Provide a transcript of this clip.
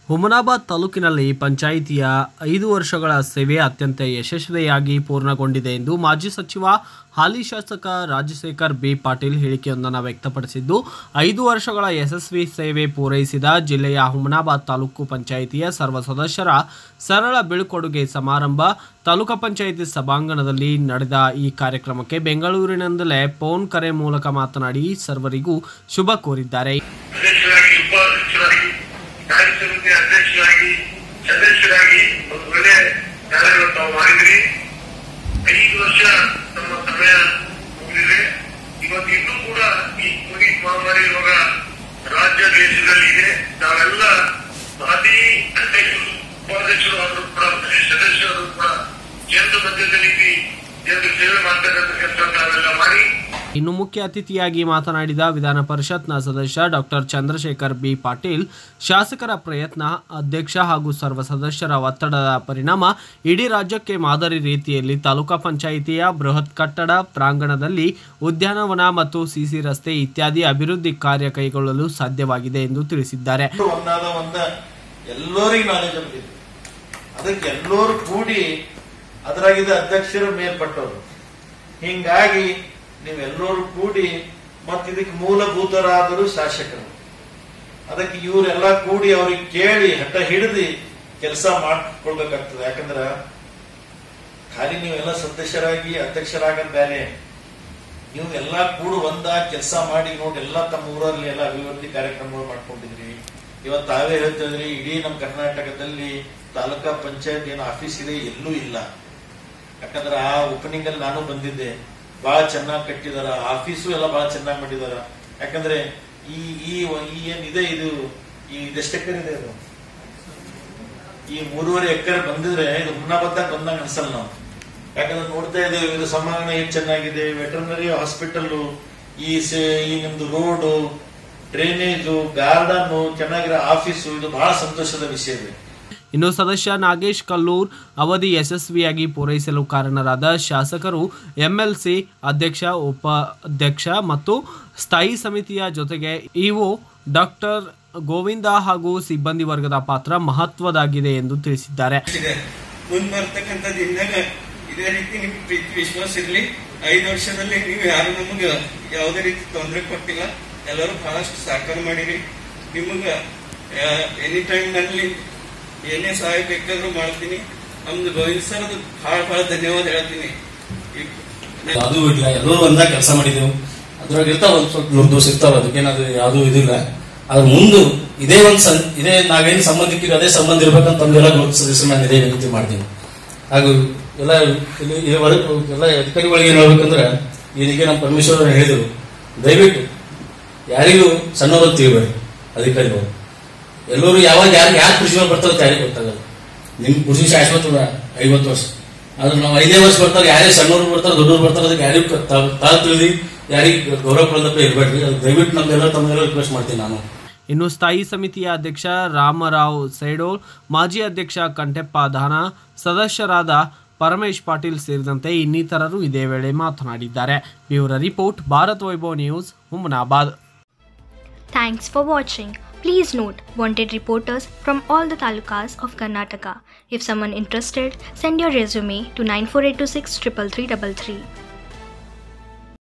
ಹುಮನಾಬಾದ್ ತಾಲೂಕಿನಲ್ಲಿ ಪಂಚಾಯಿತಿಯ ಐದು ವರ್ಷಗಳ ಸೇವೆ ಅತ್ಯಂತ ಯಶಸ್ವಿಯಾಗಿ ಪೂರ್ಣಗೊಂಡಿದೆ ಎಂದು ಮಾಜಿ ಸಚಿವ ಹಾಲಿ ಶಾಸಕ ರಾಜಶೇಖರ್ ಬಿ ಪಾಟೀಲ್ ಹೇಳಿಕೆಯೊಂದನ್ನು ವ್ಯಕ್ತಪಡಿಸಿದ್ದು ಐದು ವರ್ಷಗಳ ಯಶಸ್ವಿ ಸೇವೆ ಪೂರೈಸಿದ ಜಿಲ್ಲೆಯ ಹುಮನಾಬಾದ್ ತಾಲೂಕು ಪಂಚಾಯಿತಿಯ ಸರ್ವ ಸದಸ್ಯರ ಸರಳ ಬೀಳ್ಕೊಡುಗೆ ಸಮಾರಂಭ ತಾಲೂಕು ಪಂಚಾಯಿತಿ ಸಭಾಂಗಣದಲ್ಲಿ ನಡೆದ ಈ ಕಾರ್ಯಕ್ರಮಕ್ಕೆ ಬೆಂಗಳೂರಿನಿಂದಲೇ ಫೋನ್ ಕರೆ ಮೂಲಕ ಮಾತನಾಡಿ ಸರ್ವರಿಗೂ ಶುಭ ಕೋರಿದ್ದಾರೆ ಅಧ್ಯಕ್ಷರಾಗಿ ಉಪಾಧ್ಯಕ್ಷರಾಗಿ ಕಾರ್ಯಸಮಿತಿ ಅಧ್ಯಕ್ಷರಾಗಿ ಸದಸ್ಯರಾಗಿ ಒಂದು ಒಳ್ಳೆ ಕಾರ್ಯಗಳು ತಾವು ಮಾಡಿದ್ರಿ ಐದು ವರ್ಷ ನಮ್ಮ ಸಮಯ ಮುಗಿದಿದೆ ಇವತ್ತು ಇನ್ನೂ ಕೂಡ ಈ ಕೋವಿಡ್ ಮಹಾಮಾರಿ ರೋಗ ರಾಜ್ಯ ದೇಶದಲ್ಲಿ ಇದೆ ನಾವೆಲ್ಲ ಮಾಜಿ ಅಧ್ಯಕ್ಷರು ಉಪಾಧ್ಯಕ್ಷರು ಆದರೂ ಕೂಡ ಸದಸ್ಯರು ಕೂಡ ಜನರ ಮಧ್ಯದಲ್ಲಿ ಇದ್ದು ಜನರ ಸೇವೆ ಮಾಡ್ತಕ್ಕಂಥ ಕೆಲಸ ನಾವೆಲ್ಲ ಮಾಡಿ ಇನ್ನು ಮುಖ್ಯ ಅತಿಥಿಯಾಗಿ ಮಾತನಾಡಿದ ವಿಧಾನ ಪರಿಷತ್ನ ಸದಸ್ಯ ಡಾಕ್ಟರ್ ಚಂದ್ರಶೇಖರ್ ಬಿ ಪಾಟೀಲ್ ಶಾಸಕರ ಪ್ರಯತ್ನ ಅಧ್ಯಕ್ಷ ಹಾಗೂ ಸರ್ವ ಸದಸ್ಯರ ಒತ್ತಡದ ಪರಿಣಾಮ ಇಡೀ ರಾಜ್ಯಕ್ಕೆ ಮಾದರಿ ರೀತಿಯಲ್ಲಿ ತಾಲೂಕಾ ಪಂಚಾಯಿತಿಯ ಬೃಹತ್ ಕಟ್ಟಡ ಪ್ರಾಂಗಣದಲ್ಲಿ ಉದ್ಯಾನವನ ಮತ್ತು ಸಿಸಿ ರಸ್ತೆ ಇತ್ಯಾದಿ ಅಭಿವೃದ್ಧಿ ಕಾರ್ಯ ಕೈಗೊಳ್ಳಲು ಸಾಧ್ಯವಾಗಿದೆ ಎಂದು ತಿಳಿಸಿದ್ದಾರೆ ಒಂದಾದ ಒಂದ ಎಲ್ಲರಿಗೂ ನಾಲೆಜ್ ಇದೆ ಅದಕ್ಕೆ ಎಲ್ಲರೂ ಕೂಡಿ ಅದರಾಗಿದ್ದ ಅಧ್ಯಕ್ಷರು ಮೇಲ್ಪಟ್ಟವರು ಹಿಂಗಾಗಿ ನೀವೆಲ್ಲರೂ ಕೂಡಿ ಮತ್ತೆ ಇದಕ್ಕೆ ಮೂಲಭೂತರಾದರು ಶಾಸಕರು ಅದಕ್ಕೆ ಇವರೆಲ್ಲ ಕೂಡಿ ಅವ್ರಿಗೆ ಕೇಳಿ ಹಠ ಹಿಡಿದು ಕೆಲಸ ಮಾಡ್ಕೊಳ್ಬೇಕಾಗ್ತದೆ ಯಾಕಂದ್ರ ಖಾಲಿ ನೀವೆಲ್ಲ ಸದಸ್ಯರಾಗಿ ಅಧ್ಯಕ್ಷರಾಗದ್ ಬೇರೆ ನೀವು ಎಲ್ಲಾ ಕೂಡು ಒಂದ ಕೆಲಸ ಮಾಡಿ ನೋಡಿ ಎಲ್ಲ ತಮ್ಮ ಊರಲ್ಲಿ ಎಲ್ಲ ಅಭಿವೃದ್ಧಿ ಕಾರ್ಯಕ್ರಮಗಳು ಮಾಡ್ಕೊಂಡಿದ್ರಿ ಇವತ್ತು ತಾವೇ ಹೇಳ್ತಿದ್ರಿ ಇಡೀ ನಮ್ಮ ಕರ್ನಾಟಕದಲ್ಲಿ ತಾಲೂಕಾ ಪಂಚಾಯತ್ ಏನು ಆಫೀಸ್ ಇದೆ ಎಲ್ಲೂ ಇಲ್ಲ ಯಾಕಂದ್ರೆ ಆ ಓಪನಿಂಗ್ ಅಲ್ಲಿ ನಾನು ಬಂದಿದ್ದೆ ಬಹಳ ಚೆನ್ನಾಗಿ ಕಟ್ಟಿದಾರ ಆಫೀಸು ಎಲ್ಲ ಬಹಳ ಚೆನ್ನಾಗಿ ಮಾಡಿದಾರ ಯಾಕಂದ್ರೆ ಈ ಈ ಈ ಏನಿದೆ ಇದು ಈ ಇದೆಷ್ಟು ಎಕರೆ ಇದೆ ಇದು ಈ ಮೂರುವರೆ ಎಕರೆ ಬಂದಿದ್ರೆ ಇದು ಮುನ್ನಾಬದ್ದಾಗ ಬಂದಂಗ ಅನ್ಸಲ್ಲ ನಾವು ಯಾಕಂದ್ರೆ ನೋಡ್ತಾ ಇದ್ದೇವೆ ಇದು ಸಮಾಗಮ ಏನ್ ಚೆನ್ನಾಗಿದೆ ವೆಟರ್ನರಿ ಹಾಸ್ಪಿಟಲ್ ಈ ಸೆ- ಈ ನಿಮ್ದು ರೋಡ್ ಡ್ರೈನೇಜು ಗಾರ್ಡನ್ ಚೆನ್ನಾಗಿರೋ ಆಫೀಸು ಇದು ಬಹಳ ಸಂತೋಷದ ವಿಷಯ ಇದೆ ಇನ್ನು ಸದಸ್ಯ ನಾಗೇಶ್ ಕಲ್ಲೂರ್ ಅವಧಿ ಯಶಸ್ವಿಯಾಗಿ ಪೂರೈಸಲು ಕಾರಣರಾದ ಶಾಸಕರು ಎಂಎಲ್ಸಿ ಅಧ್ಯಕ್ಷ ಉಪಾಧ್ಯಕ್ಷ ಮತ್ತು ಸ್ಥಾಯಿ ಸಮಿತಿಯ ಜೊತೆಗೆ ಇಒ ಡಾಕ್ಟರ್ ಗೋವಿಂದ ಹಾಗೂ ಸಿಬ್ಬಂದಿ ವರ್ಗದ ಪಾತ್ರ ಮಹತ್ವದಾಗಿದೆ ಎಂದು ತಿಳಿಸಿದ್ದಾರೆ ಇದೆ ಮುಂದ್ ಬರ್ತಕ್ಕಂಥ ದಿನದಾಗ ಇದೇ ರೀತಿ ನಿಮ್ ಪ್ರೀತಿ ವಿಶ್ವಾಸ ಇರ್ಲಿ ಐದು ವರ್ಷದಲ್ಲಿ ನೀವು ಯಾರು ನಮಗ ಯಾವುದೇ ರೀತಿ ತೊಂದರೆ ಕೊಟ್ಟಿಲ್ಲ ಎಲ್ಲರೂ ಬಹಳಷ್ಟು ಸಹಕಾರ ಮಾಡಿರಿ ನಿಮಗ ಎನಿ ಟೈಮ್ ನಲ್ಲಿ ಏನೇ ಸಹಾಯ ಬೇಕಾದ್ರೂ ಮಾಡ್ತೀನಿ ನಮ್ದು ಗೋವಿಂದ್ ಸರ್ ಬಹಳ ಬಹಳ ಧನ್ಯವಾದ ಹೇಳ್ತೀನಿ ಈ- ಅದು ಇಲ್ಲ ಎಲ್ಲರೂ ಒಂದಾಗ ಕೆಲಸ ಮಾಡಿದೆವು ಅದ್ರೊಳಗೆ ಇರ್ತಾವ ಒಂದ್ ಸ್ವಲ್ಪ ಒಂದು ದೋಷ ಇರ್ತಾವ ಅದಕ್ಕೇನದು ಯಾವ್ದು ಇದಿಲ್ಲ ಅದ್ರ ಮುಂದು ಇದೇ ಒಂದ್ ಸಂ ಇದೇ ನಾವೇನ್ ಸಂಬಂಧಿಕರು ಅದೇ ಸಂಬಂಧ ಇರ್ಬೇಕಂತ ನಮ್ದೆಲ್ಲ ಗ್ರೂಪ್ ಸದಸ್ಯರು ನಾನು ಇದೇ ವಿನಂತಿ ಮಾಡ್ತೀನಿ ಹಾಗೂ ಎಲ್ಲ ಇಲ್ಲಿ ಇಲ್ಲಿವರೆಗೂ ಎಲ್ಲ ಅಧಿಕಾರಿಗಳಿಗೆ ಏನ್ ಹೇಳ್ಬೇಕಂದ್ರೆ ಈಗ ನಮ್ಮ ಪರಮೇಶ್ವರ್ ಅವ್ರು ಹೇಳಿದ್ರು ದಯವಿಟ್ಟು ಯಾರಿಗೂ ಸಣ್ಣವರು ತಿಳಿಬೇಡಿ ಅಧಿಕಾರಿಗಳು ಎಲ್ಲರೂ ಯಾವಾಗ ಯಾರು ಯಾರು ಕೃಷಿ ಮೇಲೆ ಬರ್ತಾರೋ ಯಾರಿಗೆ ಗೊತ್ತಾಗಲ್ಲ ನಿಮ್ ಕೃಷಿ ಶಾಶ್ವತ ಐವತ್ತು ವರ್ಷ ಆದ್ರೆ ನಾವು ಐದೇ ವರ್ಷ ಬರ್ತಾರೆ ಯಾರೇ ಸಣ್ಣವ್ರು ಬರ್ತಾರೆ ದೊಡ್ಡವ್ರು ಬರ್ತಾರೆ ಅದಕ್ಕೆ ಯಾರಿಗೂ ತಾವು ತಿಳಿದಿ ಯಾರಿಗೆ ಗೌರವ ಕೊಡೋದಕ್ಕೆ ಇರಬೇಡ್ರಿ ಅದು ದಯವಿಟ್ಟು ನಮ್ದೆಲ್ಲ ತಮ್ಮೆಲ್ಲ ರಿಕ್ವೆಸ್ಟ್ ಮಾಡ್ತೀನಿ ನಾನು ಇನ್ನು ಸ್ಥಾಯಿ ಸಮಿತಿಯ ಅಧ್ಯಕ್ಷ ರಾಮರಾವ್ ಸೈಡೋಲ್ ಮಾಜಿ ಅಧ್ಯಕ್ಷ ಕಂಠೆಪ್ಪ ದಾನ ಸದಸ್ಯರಾದ ಪರಮೇಶ್ ಪಾಟೀಲ್ ಸೇರಿದಂತೆ ಇನ್ನಿತರರು ಇದೇ ವೇಳೆ ಮಾತನಾಡಿದ್ದಾರೆ bureau report Bharat Vaibhav news Humnabad Thanks for watching. Please note wanted reporters from all the talukas of Karnataka. If someone interested, send your resume to 94826 33333.